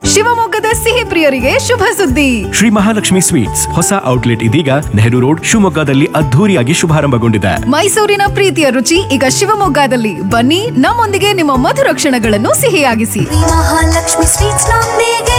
ಶಿವಮೊಗ್ಗದ ಸಿಹಿ ಪ್ರಿಯರಿಗೆ ಶುಭ ಸುದ್ದಿ ಶ್ರೀ ಮಹಾಲಕ್ಷ್ಮಿ ಸ್ವೀಟ್ಸ್ ಹೊಸ ಔಟ್ಲೆಟ್ ಇದೀಗ ನೆಹರು ರೋಡ್ ಶಿವಮೊಗ್ಗದಲ್ಲಿ ಅದ್ಧೂರಿಯಾಗಿ ಶುಭಾರಂಭಗೊಂಡಿದೆ ಮೈಸೂರಿನ ಪ್ರೀತಿಯ ರುಚಿ ಈಗ ಶಿವಮೊಗ್ಗದಲ್ಲಿ ಬನ್ನಿ ನಮ್ಮೊಂದಿಗೆ ನಿಮ್ಮ ಮಧುರ ಕ್ಷಣಗಳನ್ನು ಸಿಹಿಯಾಗಿಸಿ ಮಹಾಲಕ್ಷ್ಮಿ ಸ್ವೀಟ್ಸ್ ನೊಂದಿಗೆ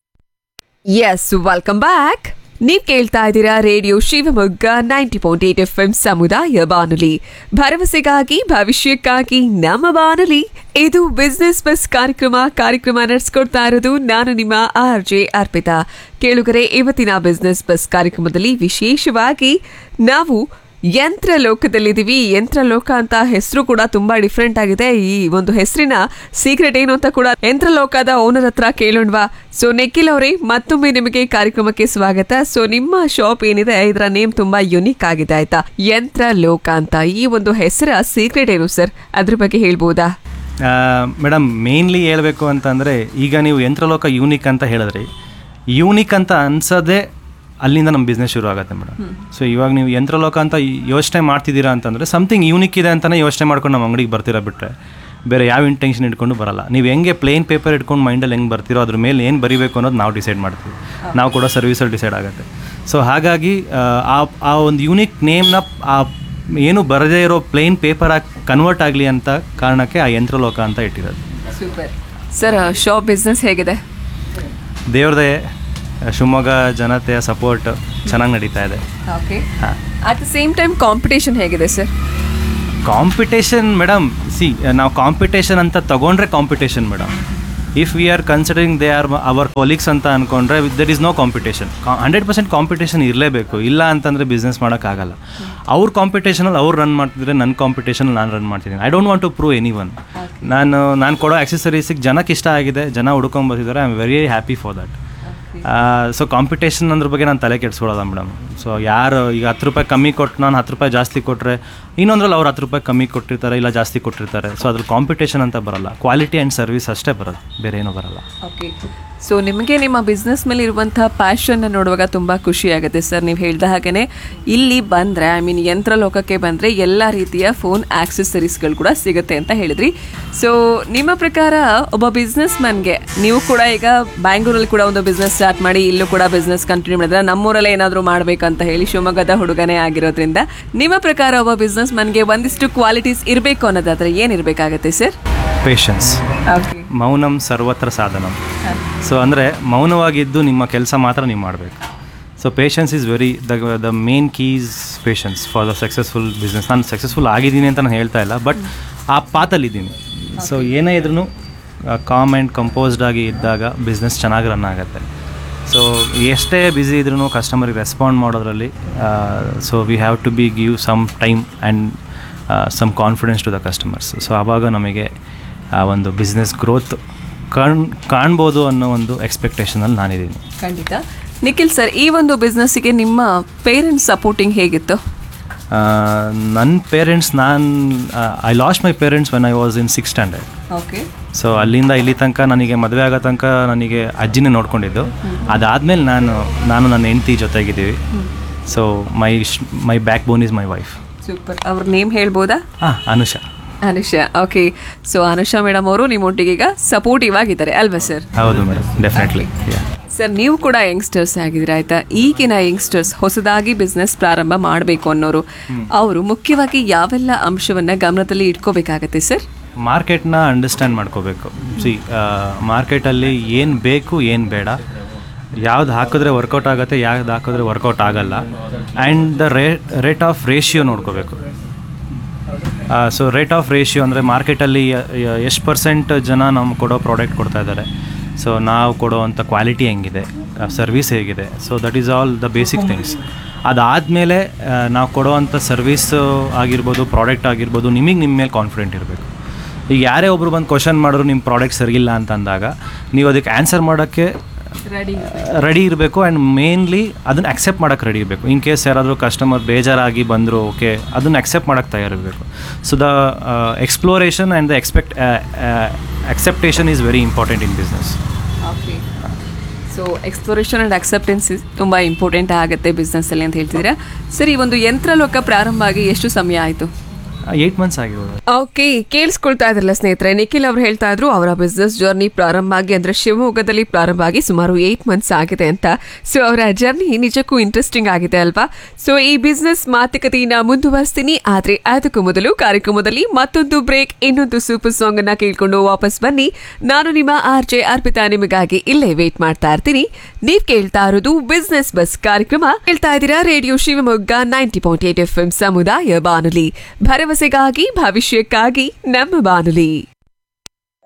ಎಸ್ ವೆಲ್ಕಮ್ ಬ್ಯಾಕ್ ನೀವ್ ಕೇಳ್ತಾ ಇದ್ದೀರಾ radio Shivamogga ninety point eight F M ಸಮುದಾಯ ಬಾನುಲಿ ಭರವಸೆಗಾಗಿ ಭವಿಷ್ಯಕ್ಕಾಗಿ ನಮ್ಮ ಬಾನುಲಿ ಇದು ಬಿಸ್ನೆಸ್ ಬಸ್ ಕಾರ್ಯಕ್ರಮ ಕಾರ್ಯಕ್ರಮ ನಡೆಸ್ಕೊಡ್ತಾ ಇರೋದು ನಾನು ನಿಮ್ಮ ಆರ್ ಜೆ ಅರ್ಪಿತಾ ಕೇಳುಗರೆ ಇವತ್ತಿನ ಬಿಸ್ನೆಸ್ ಬಸ್ ಕಾರ್ಯಕ್ರಮದಲ್ಲಿ ವಿಶೇಷವಾಗಿ ನಾವು ಯಂತ್ರ ಲೋಕದಲ್ಲಿದ್ದೀವಿ ಯಂತ್ರ ಲೋಕ ಅಂತ ಹೆಸರು ಕೂಡ ತುಂಬಾ ಡಿಫ್ರೆಂಟ್ ಆಗಿದೆ ಈ ಒಂದು ಹೆಸರಿನ ಸೀಕ್ರೆಟ್ ಏನು ಅಂತ ಕೂಡ ಯಂತ್ರ ಲೋಕದ ಓನರ್ ಹತ್ರ ಕೇಳೋಣವಾ ಸೊ ನಿಖಿಲ್ ಅವರೇ ಮತ್ತೊಮ್ಮೆ ನಿಮಗೆ ಕಾರ್ಯಕ್ರಮಕ್ಕೆ ಸ್ವಾಗತ ಸೊ ನಿಮ್ಮ ಶಾಪ್ ಏನಿದೆ ಇದರ ನೇಮ್ ತುಂಬಾ ಯುನಿಕ್ ಆಗಿದೆ ಆಯ್ತಾ ಯಂತ್ರ ಲೋಕ ಅಂತ ಈ ಒಂದು ಹೆಸರ ಸೀಕ್ರೆಟ್ ಏನು ಸರ್ ಅದ್ರ ಬಗ್ಗೆ ಹೇಳ್ಬೋದಾ ಮೇಡಮ್ ಮೇನ್ಲಿ ಹೇಳಬೇಕು ಅಂತಂದರೆ ಈಗ ನೀವು ಯಂತ್ರಲೋಕ ಯೂನಿಕ್ ಅಂತ ಹೇಳಿದ್ರಿ ಯೂನಿಕ್ ಅಂತ ಅನ್ಸೋದೇ ಅಲ್ಲಿಂದ ನಮ್ಮ ಬಿಸ್ನೆಸ್ ಶುರು ಆಗುತ್ತೆ ಮೇಡಮ್ ಸೊ ಇವಾಗ ನೀವು ಯಂತ್ರಲೋಕ ಅಂತ ಯೋಚನೆ ಮಾಡ್ತಿದ್ದೀರಾ ಅಂತಂದರೆ ಸಮಥಿಂಗ್ ಯೂನಿಕ್ ಇದೆ ಅಂತಲೇ ಯೋಚನೆ ಮಾಡ್ಕೊಂಡು ನಮ್ಮ ಅಂಗಡಿಗೆ ಬರ್ತೀರಾ ಬಿಟ್ಟರೆ ಬೇರೆ ಯಾವ ಇಂಟೆನ್ಷನ್ ಇಟ್ಕೊಂಡು ಬರಲ್ಲ ನೀವು ಹೆಂಗೆ ಪ್ಲೇನ್ ಪೇಪರ್ ಇಟ್ಕೊಂಡು ಮೈಂಡಲ್ಲಿ ಹೆಂಗೆ ಬರ್ತೀರೋ ಅದ್ರ ಮೇಲೆ ಏನು ಬರೀಬೇಕು ಅನ್ನೋದು ನಾವು ಡಿಸೈಡ್ ಮಾಡ್ತೀವಿ ನಾವು ಕೊಡೋ ಸರ್ವಿಸಲ್ಲಿ ಡಿಸೈಡ್ ಆಗುತ್ತೆ ಸೊ ಹಾಗಾಗಿ ಆ ಆ ಒಂದು ಯೂನಿಕ್ ನೇಮ್ನ ಆ ಏನು ಬರದೇ ಇರೋ ಪ್ಲೇನ್ ಪೇಪರ್ ಆಗಿ ಕನ್ವರ್ಟ್ ಆಗಲಿ ಅಂತ ಕಾರಣಕ್ಕೆ ಆ ಯಂತ್ರಲೋಕ ಅಂತ ಇಟ್ಟಿರೋದು ಸೂಪರ್ ಸರ್ ಶಾಪ್ ಬಿಸ್ನೆಸ್ ಹೇಗಿದೆ ದೇವ್ರದೇ ಶಿವಮೊಗ್ಗ ಜನತೆಯ ಸಪೋರ್ಟ್ ಚೆನ್ನಾಗಿ ನಡೀತಾ ಇದೆ okay at the same time competition ಹೇಗಿದೆ ಸರ್ ಕಾಂಪಿಟೇಷನ್ ಮೇಡಮ್ ಸಿ ನಾವು ಕಾಂಪಿಟೇಷನ್ ಅಂತ ತಗೊಂಡ್ರೆ competition madam if we are considering they are our colleagues ಅಂತ ಅನ್ಕೊಂಡ್ರೆ there is no competition hundred percent competition ಇರಲೇಬೇಕು ಇಲ್ಲ ಅಂತಂದರೆ ಬಿಸ್ನೆಸ್ ಮಾಡೋಕ್ಕಾಗಲ್ಲ ಅವ್ರ ಕಾಂಪಿಟೇಷನಲ್ಲಿ ಅವ್ರು ರನ್ ಮಾಡ್ತಿದ್ರೆ ನನ್ನ ಕಾಂಪಿಟೇಷನಲ್ಲಿ ನಾನು ರನ್ ಮಾಡ್ತಿದ್ದೀನಿ I don't want to prove anyone ನಾನು ನಾನು ಕೊಡೋ ಆಕ್ಸೆಸರೀಸಿಗೆ ಜನಕ್ಕೆ ಇಷ್ಟ ಆಗಿದೆ ಜನ ಹುಡ್ಕೊಂಬಂದಿದ್ದಾರೆ I am very happy for that so competition ಅದ್ರ ಬಗ್ಗೆ ನಾನು ತಲೆ ಕೆಡ್ಸ್ಕೊಳ್ಳೋಲ್ಲ ಮೇಡಮ್ ಸೊ ಯಾರು ಈಗ ಹತ್ತು ರೂಪಾಯಿ ಕಮ್ಮಿ ಕೊಟ್ಟು ನಾನು ಹತ್ತು ರೂಪಾಯಿ ಜಾಸ್ತಿ ಕೊಟ್ಟರೆ ಇನ್ನೊಂದ್ರಲ್ಲಿ ಅವ್ರು ಹತ್ತು ರೂಪಾಯಿ ಕಮ್ಮಿ ಕೊಟ್ಟಿರ್ತಾರೆ ಇಲ್ಲ ಜಾಸ್ತಿ ಕೊಟ್ಟಿರ್ತಾರೆ ಸೊ ಅದ್ರ ಕಾಂಪಿಟೇಷನ್ ಅಂತ ಬರಲ್ಲ ಕ್ವಾಲಿಟಿ ಆ್ಯಂಡ್ ಸರ್ವಿಸ್ ಅಷ್ಟೇ ಬರೋದು ಬೇರೆ ಏನೂ ಬರಲ್ಲ ಓಕೆ ಸೊ ನಿಮಗೆ ನಿಮ್ಮ ಬಿಸ್ನೆಸ್ ಮೇಲೆ ಇರುವಂತಹ ಪ್ಯಾಷನ್ನ ನೋಡುವಾಗ ತುಂಬ ಖುಷಿ ಆಗುತ್ತೆ ಸರ್ ನೀವು ಹೇಳ್ದ ಹಾಗೆಯೇ ಇಲ್ಲಿ ಬಂದರೆ ಐ ಮೀನ್ ಯಂತ್ರ ಲೋಕಕ್ಕೆ ಬಂದರೆ ಎಲ್ಲ ರೀತಿಯ ಫೋನ್ ಆಕ್ಸೆಸರೀಸ್ಗಳು ಕೂಡ ಸಿಗುತ್ತೆ ಅಂತ ಹೇಳಿದ್ರಿ ಸೊ ನಿಮ್ಮ ಪ್ರಕಾರ ಒಬ್ಬ ಬಿಸ್ನೆಸ್ ಮ್ಯಾನ್ಗೆ ನೀವು ಕೂಡ ಈಗ ಬ್ಯಾಂಗ್ಳೂರಲ್ಲಿ ಕೂಡ ಒಂದು ಬಿಸ್ನೆಸ್ ಸ್ಟಾರ್ಟ್ ಮಾಡಿ ಇಲ್ಲೂ ಕೂಡ ಬಿಸ್ನೆಸ್ ಕಂಟಿನ್ಯೂ ಮಾಡಿದ್ರೆ ನಮ್ಮೂರಲ್ಲೇ ಏನಾದರೂ ಮಾಡಬೇಕಂತ ಹೇಳಿ ಶಿವಮೊಗ್ಗದ ಹುಡುಗನೇ ಆಗಿರೋದ್ರಿಂದ ನಿಮ್ಮ ಪ್ರಕಾರ ಒಬ್ಬ ಬಿಸ್ನೆಸ್ ಮ್ಯಾನ್ಗೆ ಒಂದಿಷ್ಟು ಕ್ವಾಲಿಟೀಸ್ ಇರಬೇಕು ಅನ್ನೋದಾದ್ರೆ ಏನಿರಬೇಕಾಗತ್ತೆ ಸರ್ ಪೇಷನ್ಸ್ ಓಕೆ ಮೌನಂ ಸರ್ವತ್ರ ಸಾಧನಂ ಸೊ ಅಂದರೆ ಮೌನವಾಗಿದ್ದು ನಿಮ್ಮ ಕೆಲಸ ಮಾತ್ರ ನೀವು ಮಾಡಬೇಕು so patience is very the the main keys patience for the successful business ನಾನು ಸಕ್ಸಸ್ಫುಲ್ ಆಗಿದ್ದೀನಿ ಅಂತ ನಾನು ಹೇಳ್ತಾ ಇಲ್ಲ ಬಟ್ ಆ ಪಾತಲ್ಲಿದ್ದೀನಿ ಸೊ ಏನೇ ಇದ್ರೂ ಕಾಮ್ ಆ್ಯಂಡ್ ಕಂಪೋಸ್ಡ್ ಆಗಿ ಇದ್ದಾಗ ಬಿಸ್ನೆಸ್ ಚೆನ್ನಾಗಿ ರನ್ ಆಗುತ್ತೆ ಸೊ ಎಷ್ಟೇ ಬ್ಯುಸಿ ಇದ್ರೂ ಕಸ್ಟಮರಿಗೆ ರೆಸ್ಪಾಂಡ್ ಮಾಡೋದ್ರಲ್ಲಿ so we have to be give some time and some confidence to the customers so ಆವಾಗ ನಮಗೆ ಆ ಒಂದು ಬಿಸ್ನೆಸ್ ಗ್ರೋತ್ ಕಾಣ್ ಕಾಣ್ಬೋದು ಅನ್ನೋ ಒಂದು ಎಕ್ಸ್ಪೆಕ್ಟೇಷನಲ್ಲಿ ನಾನಿದ್ದೀನಿ ಖಂಡಿತ ನಿಖಿಲ್ ಸರ್ ಈ ಒಂದು ಬಿಸ್ನೆಸ್ಸಿಗೆ ನಿಮ್ಮ ಪೇರೆಂಟ್ಸ್ ಸಪೋರ್ಟಿಂಗ್ ಹೇಗಿತ್ತು ನನ್ನ ಪೇರೆಂಟ್ಸ್ ನಾನು I lost my parents when I was in six standard okay so ಅಲ್ಲಿಂದ ಇಲ್ಲಿ ತನಕ ನನಗೆ ಮದುವೆ ಆಗೋ ತನಕ ನನಗೆ ಅಜ್ಜಿನೇ ನೋಡ್ಕೊಂಡಿದ್ದು ಅದಾದಮೇಲೆ ನಾನು ನಾನು ನನ್ನ ಹೆಂಡತಿ ಜೊತೆಗಿದ್ದೀವಿ so my my backbone is my wife super ಅವ್ರ ನೇಮ್ ಹೇಳ್ಬೋದಾ ಹಾಂ Anusha Anusha okay so Anusha madam ಅವರು ನಿಮ್ಮೊಟ್ಟಿಗೆ ಈಗ ಸಪೋರ್ಟಿವ್ ಆಗಿದ್ದಾರೆ ಅಲ್ವಾ ಸರ್ ಹೌದು ಮೇಡಮ್ ಡೆಫಿನೆಟ್ಲಿ ಸರ್ ನೀವು ಕೂಡ ಯಂಗ್ಸ್ಟರ್ಸ್ ಆಗಿದ್ದೀರಾ ಆಯ್ತಾ ಈಗಿನ ಯಂಗ್ಸ್ಟರ್ಸ್ ಹೊಸದಾಗಿ ಬಿಸ್ನೆಸ್ ಪ್ರಾರಂಭ ಮಾಡಬೇಕು ಅನ್ನೋರು ಅವರು ಮುಖ್ಯವಾಗಿ ಯಾವೆಲ್ಲ ಅಂಶವನ್ನ ಗಮನದಲ್ಲಿ ಇಟ್ಕೋಬೇಕಾಗತ್ತೆ ಸರ್ ಮಾರ್ಕೆಟ್ನ ಅಂಡರ್ಸ್ಟ್ಯಾಂಡ್ ಮಾಡ್ಕೋಬೇಕು ಸಿ ಮಾರ್ಕೆಟಲ್ಲಿ ಏನು ಬೇಕು ಏನು ಬೇಡ ಯಾವ್ದು ಹಾಕಿದ್ರೆ ವರ್ಕೌಟ್ ಆಗುತ್ತೆ ಯಾವ್ದು ಹಾಕಿದ್ರೆ ವರ್ಕೌಟ್ ಆಗಲ್ಲ and the rate rate of ratio ನೋಡ್ಕೋಬೇಕು ಸೊ ರೇಟ್ ಆಫ್ ರೇಷಿಯೋ ಅಂದರೆ ಮಾರ್ಕೆಟಲ್ಲಿ ಎಷ್ಟು ಪರ್ಸೆಂಟ್ ಜನ ನಮ್ಗೆ ಕೊಡೋ ಪ್ರಾಡಕ್ಟ್ ಕೊಡ್ತಾ ಇದ್ದಾರೆ ಸೊ ನಾವು ಕೊಡೋವಂಥ ಕ್ವಾಲಿಟಿ ಹೆಂಗಿದೆ ಸರ್ವಿಸ್ ಹೇಗಿದೆ so that is all the basic things ಅದಾದಮೇಲೆ ನಾವು ಕೊಡೋವಂಥ ಸರ್ವಿಸ್ ಆಗಿರ್ಬೋದು ಪ್ರಾಡಕ್ಟ್ ಆಗಿರ್ಬೋದು ನಿಮಗೆ ನಿಮ್ಮ ಮೇಲೆ ಕಾನ್ಫಿಡೆಂಟ್ ಇರಬೇಕು ಈಗ ಯಾರೇ ಒಬ್ರು ಬಂದು ಕ್ವಶನ್ ಮಾಡಿದ್ರು ನಿಮ್ಮ ಪ್ರಾಡಕ್ಟ್ ಸರಿಗಿಲ್ಲ ಅಂತ ಅಂದಾಗ ನೀವು ಅದಕ್ಕೆ ಆನ್ಸರ್ ಮಾಡೋಕ್ಕೆ ರೆಡಿ ರೆಡಿ ಇರಬೇಕು ಆ್ಯಂಡ್ ಮೇನ್ಲಿ ಅದನ್ನು ಅಕ್ಸೆಪ್ಟ್ ಮಾಡೋಕ್ಕೆ ರೆಡಿ ಇರಬೇಕು ಇನ್ ಕೇಸ್ ಯಾರಾದರೂ ಕಸ್ಟಮರ್ ಬೇಜಾರಾಗಿ ಬಂದರು ಓಕೆ ಅದನ್ನು ಅಕ್ಸೆಪ್ಟ್ ಮಾಡೋಕ್ಕೆ ತಯಾರಿರಬೇಕು so the exploration and the expect acceptation is very important in business okay so exploration and acceptance ತುಂಬ ಇಂಪಾರ್ಟೆಂಟ್ ಆಗುತ್ತೆ ಬಿಸ್ನೆಸ್ಸಲ್ಲಿ ಅಂತ ಹೇಳ್ತಿದ್ದೀರಾ ಸರ್ ಈ ಒಂದು ಯಂತ್ರಲೋಕ ಪ್ರಾರಂಭ ಆಗಿ ಎಷ್ಟು ಸಮಯ ಆಯಿತು ಏಯ್ಟ್ ಮಂತ್ಸ್ ಆಗಿರೋದು ಓಕೆ ಕೇಳಿಸ್ಕೊಳ್ತಾ ಇದ್ರಲ್ಲ ಸ್ನೇಹಿತರೆ ನಿಖಿಲ್ ಅವ್ರು ಹೇಳ್ತಾ ಇದ್ರು ಅವರ ಬಿಸ್ನೆಸ್ ಜರ್ನಿ ಪ್ರಾರಂಭ ಆಗಿ ಅಂದ್ರೆ ಶಿವಮೊಗ್ಗದಲ್ಲಿ ಪ್ರಾರಂಭ ಆಗಿ ಸುಮಾರು ಏಟ್ ಮಂತ್ಸ್ ಆಗಿದೆ ಅಂತ ಸೊ ಅವರ ಜರ್ನಿ ನಿಜಕ್ಕೂ ಇಂಟ್ರೆಸ್ಟಿಂಗ್ ಆಗಿದೆ ಅಲ್ವಾ ಸೊ ಈ ಬಿಸ್ನೆಸ್ ಮಾತುಕತೆಯನ್ನ ಮುಂದುವರಿಸ್ತೀನಿ ಆದ್ರೆ ಅದಕ್ಕೂ ಮೊದಲು ಕಾರ್ಯಕ್ರಮದಲ್ಲಿ ಮತ್ತೊಂದು ಬ್ರೇಕ್ ಇನ್ನೊಂದು ಸೂಪರ್ ಸಾಂಗ್ ಅನ್ನ ಕೇಳ್ಕೊಂಡು ವಾಪಸ್ ಬನ್ನಿ ನಾನು ನಿಮ್ಮ ಆರ್ ಜೆ ಅರ್ಪಿತಾ ನಿಮಗಾಗಿ ಇಲ್ಲೇ ವೇಟ್ ಮಾಡ್ತಾ ಇರ್ತೀನಿ ನೀವ್ ಕೇಳ್ತಾ ಇರೋದು ಬಿಸ್ನೆಸ್ ಬಸ್ ಕಾರ್ಯಕ್ರಮ ಕೇಳ್ತಾ ಇದ್ದೀರಾ radio Shivamogga ninety point eight F M ಸಮುದಾಯ ಬಾನುಲಿ ಭರವಸೆಗಾಗಿ ಭವಿಷ್ಯಕ್ಕಾಗಿ ನಮ್ಮ ಬಾನುಲಿ